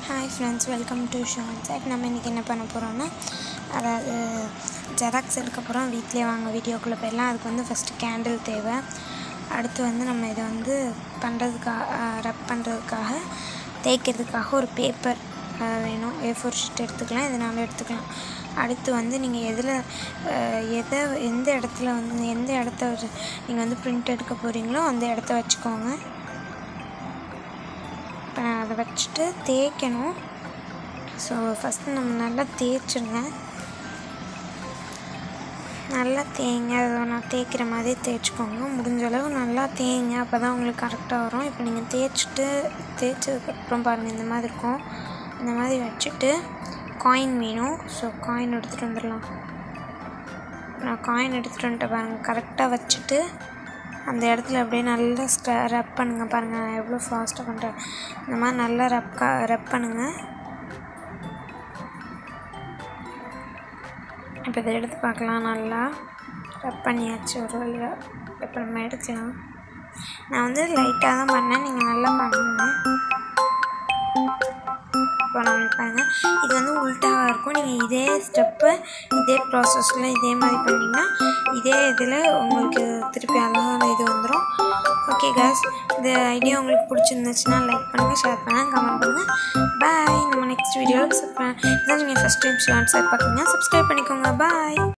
hi friends welcome to Shan chat நம்ம இன்றைக்கி என்ன பண்ண போகிறோம்னா அதாவது ஜெராக்ஸ் எடுக்க போகிறோம் வீட்டிலே வாங்க வீடியோக்குள்ளே போயிடலாம் அதுக்கு வந்து ஃபஸ்ட்டு கேண்டில் தேவை அடுத்து வந்து நம்ம இதை வந்து பண்ணுறதுக்காக ரப் பண்ணுறதுக்காக தேய்க்கிறதுக்காக ஒரு பேப்பர் வேணும் ஏ ஃபோர் ஷீட் எடுத்துக்கலாம் இதனால எடுத்துக்கலாம் அடுத்து வந்து நீங்கள் எதில் எதை எந்த இடத்துல வந்து எந்த இடத்த நீங்கள் வந்து பிரிண்ட் எடுக்க போகிறீங்களோ அந்த இடத்த வச்சுக்கோங்க இப்போ நான் அதை வச்சுட்டு தேய்க்கணும் ஸோ ஃபஸ்ட்டு நம்ம நல்லா தேய்ச்சிருங்க நல்லா தேய்ங்க அதை நான் தேய்க்கிற மாதிரி தேய்ச்சிக்கோங்க முடிஞ்ச அளவு நல்லா தேய்ங்க அப்போ தான் உங்களுக்கு கரெக்டாக வரும் இப்போ நீங்கள் தேய்ச்சிட்டு தேய்ச்சதுக்கப்புறம் பாருங்கள் இந்த மாதிரி இருக்கும் இந்த மாதிரி வச்சுட்டு காயின் வேணும் ஸோ காயின் எடுத்துகிட்டு வந்துடலாம் நான் காயின் எடுத்துகிட்டு வந்துட்டு பாருங்கள் கரெக்டாக வச்சுட்டு அந்த இடத்துல அப்படியே நல்லா ஸ்க ரப் பண்ணுங்கள் பாருங்கள் நான் எவ்வளோ ஃபாஸ்ட்டாக பண்ணுறேன் இந்த மாதிரி நல்லா ரப் கா ரப் பண்ணுங்கள் இப்போ இதை எடுத்து பார்க்கலாம் நல்லா ரப் பண்ணியாச்சு ஒரு வழியாக இப்போ நம்ம எடுக்கலாம் நான் வந்து லைட்டாக தான் பண்ணேன் நீங்கள் நல்லா பண்ணுங்க இப்போ நம்மளுக்கு பாருங்கள் இது வந்து உல்ட்டாவாக இருக்கும் நீங்கள் இதே ஸ்டெப்பு இதே ப்ராசஸில் இதே மாதிரி பண்ணிங்கன்னா இதே இதில் உங்களுக்கு திருப்பி அழகான இது வந்துடும் ஓகே கேஸ் இந்த ஐடியா உங்களுக்கு பிடிச்சிருந்துச்சுன்னா லைக் பண்ணுங்கள் ஷேர் பண்ணுங்கள் கமெண்ட் பண்ணுங்கள் பாய் நம்ம நெக்ஸ்ட் வீடியோவில் சப்ஸ்கிரைப் இதான் நீங்கள் ஃபஸ்ட் டைம் ஷார்ட் சார் பார்க்குறீங்க சப்ஸ்கிரைப் பண்ணிக்கோங்க பாய்